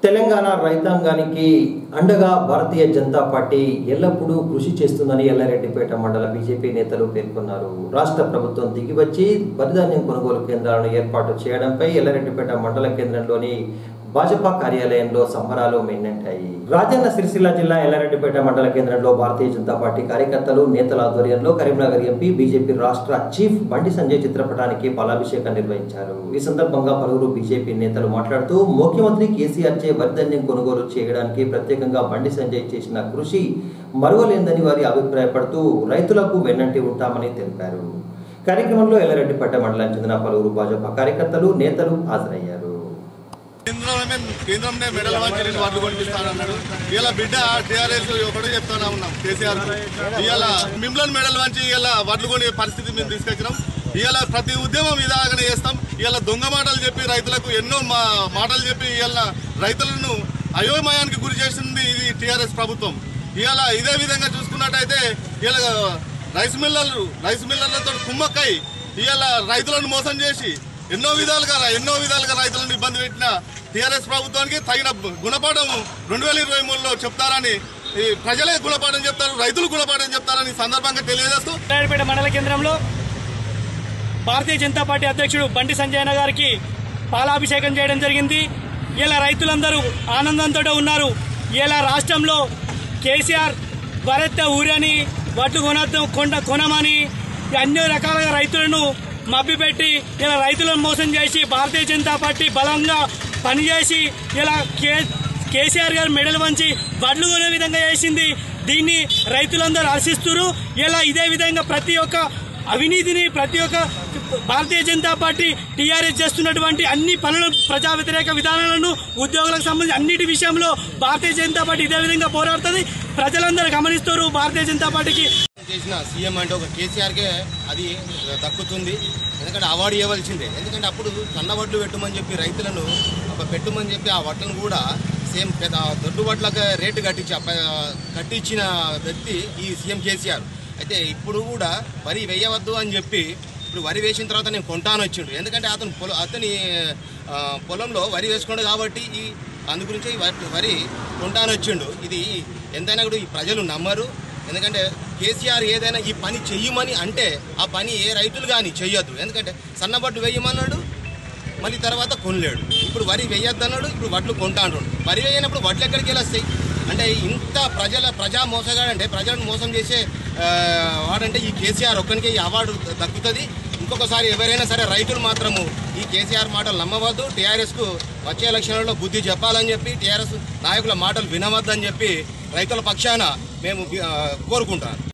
తెలంగాణ రైతాంగానికి అండగా భారతీయ జనతా పార్టీ ఎల్లప్పుడూ కృషి చేస్తుందని ఎల్లారెడ్డిపేట మండల బీజేపీ నేతలు పేర్కొన్నారు రాష్ట్ర ప్రభుత్వం దిగివచ్చి వరిధాన్యం కొనుగోలు కేంద్రాలను ఏర్పాటు చేయడంపై ఎల్లారెడ్డిపేట మండల కేంద్రంలోని భాజపా కార్యాలయంలో సంబరాలు మిన్నంటాయి రాజన్న సిరిసిల్ల జిల్లా ఎల్లారెడ్డిపేట మండల కేంద్రంలో భారతీయ జనతా పార్టీ కార్యకర్తలు నేతల ఆధ్వర్యంలో కరీంనగర్ ఎంపీ బీజేపీ రాష్ట్ర చీఫ్ బండి సంజయ్ చిత్రపటానికి పాలాభిషేకం నిర్వహించారు ఈ సందర్భంగా పలువురు బీజేపీ నేతలు మాట్లాడుతూ ముఖ్యమంత్రి కేసీఆర్ చే వరిధాన్యం కొనుగోలు చేయడానికి ప్రత్యేకంగా బండి సంజయ్ చేసిన కృషి మరువలేందని వారి అభిప్రాయపడుతూ రైతులకు వెన్నంటి ఉంటామని తెలిపారు కార్యక్రమంలో ఎల్లారెడ్డిపేట మండలానికి చెందిన పలువురు భాజపా కార్యకర్తలు నేతలు హాజరయ్యారు కేంద్రంలోనే కేంద్రంలో మెడల్ వంచి నేను వడ్లు కొనిపిస్తానన్నాడు ఇలా బిడ్డ టీఆర్ఎస్ ఒకటే చెప్తానే ఉన్నాం కేసీఆర్ ఇలా మిమ్మల్ని మెడల్ వంచి ఇలా వడ్లు కొనే పరిస్థితి మేము తీసుకొచ్చినాం ఇవాళ ప్రతి ఉద్యమం ఇలాగనే చేస్తాం ఇవాళ దొంగ మాటలు చెప్పి రైతులకు ఎన్నో మా మాటలు చెప్పి ఇవాళ రైతులను అయోమయానికి గురి చేసింది ఇది టీఆర్ఎస్ ప్రభుత్వం ఇవాళ ఇదే విధంగా చూసుకున్నట్టయితే ఇలా రైస్ మిల్లర్లు రైస్ మిల్లర్లతో కుమ్మక్కై ఇవాళ రైతులను మోసం చేసి ఎన్నో విధాలుగా ఎన్నో విధాలుగా రైతులను ఇబ్బంది పెట్టిన టీఆర్ఎస్ ప్రభుత్వానికి తగిన గుణపాఠం రెండు వేల ఇరవై మూడులో చెప్తారని ఈ ప్రజలే గుణపాఠం చెప్తారు రైతులు గుణపాఠం చెప్తారని ఈ సందర్భంగా తెలియజేస్తూ నారాయణపేట మండల కేంద్రంలో భారతీయ జనతా పార్టీ అధ్యక్షుడు బండి సంజయన గారికి పాలాభిషేకం చేయడం జరిగింది ఇలా రైతులందరూ ఆనందంతో ఉన్నారు ఇలా రాష్ట్రంలో కేసీఆర్ వరెత్త ఊరని వడ్లు కొనద్దు కొండ కొనమని అన్ని రకాలుగా రైతులను మభ్యపెట్టి ఇలా రైతులను మోసం చేసి భారతీయ జనతా పార్టీ బలంగా పనిచేసి ఇలా కే కేసీఆర్ గారు మెడలు వంచి వడ్లు కొనే విధంగా చేసింది దీన్ని రైతులందరూ హర్షిస్తున్నారు ఇలా ఇదే విధంగా ప్రతి ఒక్క అవినీతిని ప్రతి ఒక్క భారతీయ జనతా పార్టీ టీఆర్ఎస్ చేస్తున్నటువంటి అన్ని పనులు ప్రజా వ్యతిరేక విధానాలను ఉద్యోగులకు సంబంధించి అన్నిటి విషయంలో భారతీయ జనతా పార్టీ ఇదే విధంగా పోరాడుతుంది ప్రజలందరూ గమనిస్తారు భారతీయ జనతా పార్టీకి చేసిన సీఎం అంటే ఒక కేసీఆర్కే అది దక్కుతుంది ఎందుకంటే అవార్డు ఇవ్వాల్సిందే ఎందుకంటే అప్పుడు సన్న వడ్లు పెట్టమని చెప్పి రైతులను ఒక పెట్టమని చెప్పి ఆ వడ్లను కూడా సేమ్ పెద్ద దొడ్డు వడ్లకు రేటు కట్టించి అప్ప- కట్టించిన వ్యక్తి ఈ సీఎం కేసీఆర్ అయితే ఇప్పుడు కూడా వరి వేయవద్దు అని చెప్పి ఇప్పుడు వరి వేసిన తర్వాత నేను కొంటాను వచ్చిండు ఎందుకంటే అతను పొల అతని ఆ, పొలంలో వరి వేసుకోండు కాబట్టి ఈ అందు గురించి ఈ వరి- వరి కొంటాను వచ్చిండు ఇది ఎంతైనా కూడా ఈ ప్రజలు నమ్మరు ఎందుకంటే కేసీఆర్ ఏదైనా ఈ పని చెయ్యమని అంటే ఆ పని ఏ రైతులు కానీ చెయ్యొద్దు ఎందుకంటే సన్నబడ్డు వేయమన్నాడు మళ్ళీ తర్వాత కొనలేడు ఇప్పుడు వరి వేయొద్దు అన్నాడు ఇప్పుడు వడ్లు కొంటా అంటాడు వరి వేయనప్పుడు వడ్లు ఎక్కడికి వెళ్ళి వస్తాయి అంటే ఇంత ప్రజల ప్రజా మోసగాడంటే ప్రజలను మోసం చేసే ఆ, వాడంటే ఈ కేసీఆర్ ఒక్కనికే ఈ అవార్డు దక్కుతుంది ఇంకొకసారి ఎవరైనా సరే రైతులు మాత్రము ఈ కేసీఆర్ మాటలు నమ్మవద్దు టీఆర్ఎస్కు వచ్చే ఎలక్షన్లలో బుద్ధి చెప్పాలని చెప్పి టీఆర్ఎస్ నాయకుల మాటలు వినవద్దని చెప్పి రైతుల పక్షాన మేము ఆ, కోరుకుంటాను